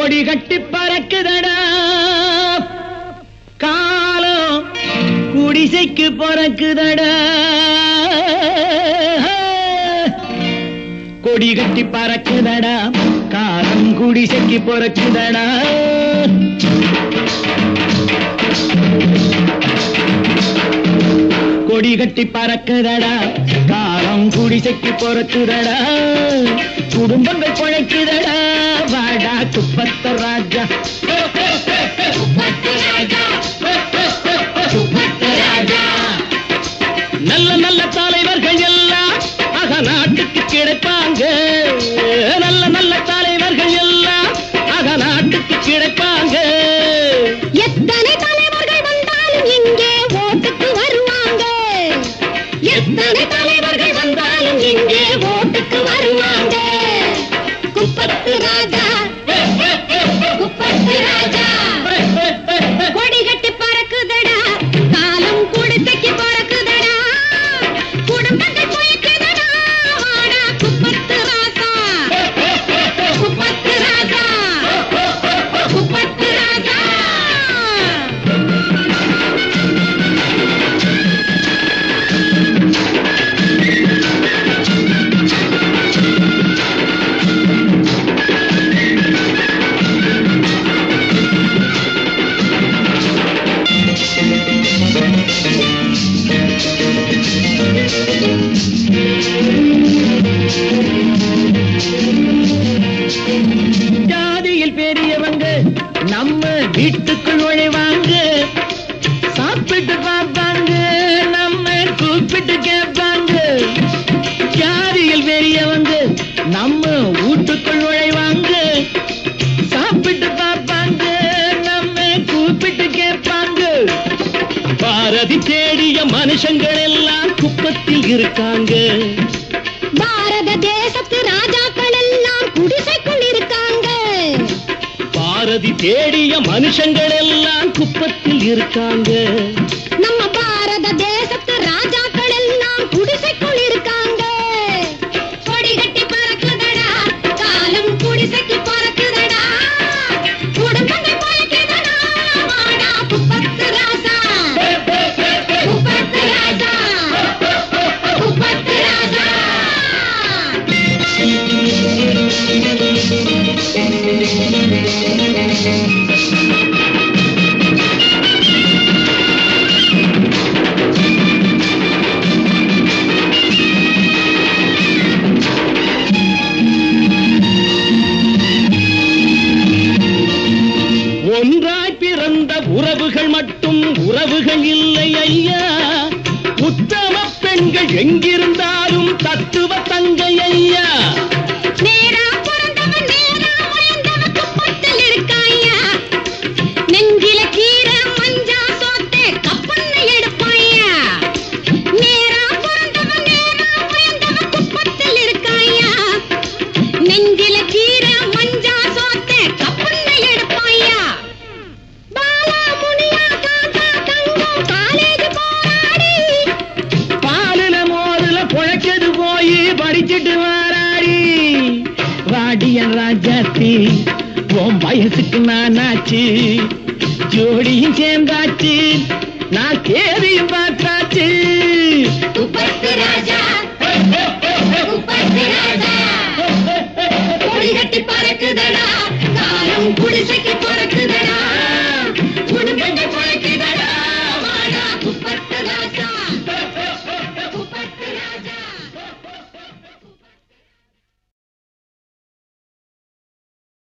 கொடி கட்டி பறக்குதடா காலம் குடிசைக்கு பிறக்குதடா கொடி கட்டி பறக்குதடா காலம் குடிசைக்கு பிறக்குதடா கொடி கட்டி பறக்குதடா காலம் குடிசைக்கு பிறக்குதடா குடும்பங்கள் பிழைக்குதடா வாடா குப்பத்த ராஜா நல்ல நல்ல தலைவர்கள் எல்லாம் அக நாட்டுக்கு கிடைப்பாங்க நல்ல நல்ல தலைவர்கள் எல்லாம் அக நாட்டுக்கு கிடைப்பாங்க எத்தனை தலைவர்கள் வந்தாலும் இங்கே ஓட்டுக்கு வருவாங்க எத்தனை தலைவர்கள் வந்தாலும் இங்கே ஓட்டுக்கு வருவாங்க குப்பத்து ராஜா குப்பத்து ராஜா கொடி கட்டி பறக்குதடா காலம் குடிசைக்கு பறக்குதடா குடும்பங்கள் போய்க்குதடா வாடா குப்பத்து ராஜா குப்பத்து ராஜா குப்பத்து ராஜா ஜாதியில் பெரியவங்க நம்ம வீட்டுக்குள் நுழைவாங்க சாப்பிட்டு பார்ப்பாங்க நம்ம கூப்பிட்டு கேட்பாங்க ஜாதியில் பெரியவங்க நம்ம வீட்டுக்குள் நுழைவாங்க சாப்பிட்டு பார்ப்பாங்க நம்ம கூப்பிட்டு கேட்பாங்க பாரதி தேடிய மனுஷங்கள் எல்லாம் குப்பத்தில் இருக்காங்க பாரத தேசத்து ராஜாக்கள் எல்லாம் குடிசைக்குள் இருக்காங்க பாரதி தேடிய மனுஷங்கள் எல்லாம் குப்பத்தில் இருக்காங்க நம்ம பாரத தேசத்து ராஜாக்கள் எல்லாம் குடிசைக்குள் இருக்காங்க கொடி கட்டி பறக்குதடா காலம் குடிசைக்கு பறக்குதடா குடும்பங்கள் பறக்குதடா வாடா குப்பத்து ராசா குப்பத்து ராஜா குப்பத்து ராஜா ஒன்றாய் பிறந்த உறவுகள் மட்டும் உறவுகள் இல்லை ஐயா உத்தம பெண்கள் எங்கிருந்தாலும் தத்துவ தங்கை ஐயா நேரா பிறந்தவன் நேரா வளர்ந்தவன் குப்பத்தில் இருக்காயா நெஞ்சில கீரை மஞ்சா சோத்து கப்பன்னு எடுப்பாயா நேரா பிறந்தவன் நேரா வளர்ந்தவன் குப்பத்தில் இருக்காயா நெஞ்சில கீரை மஞ்சா சோத்து கப்பன்னு எடுப்பாயா பாலா முனியா காக்கா தங்கம் காலேஜ் போராடி பாலுல மோதுல புழைச்சது போய் படிச்சிட்டு வாராடி வாடியன் ராஜாத்தி உன் வயசுக்கு நானாச்சு ஜோடியும் சேர்ந்தாச்சு நான் கேதியும் பார்த்தாச்சு குப்பத்து ராஜா குப்பத்து ராஜா கொடி கட்டி பறக்குதடா காலம் குடிசைக்கு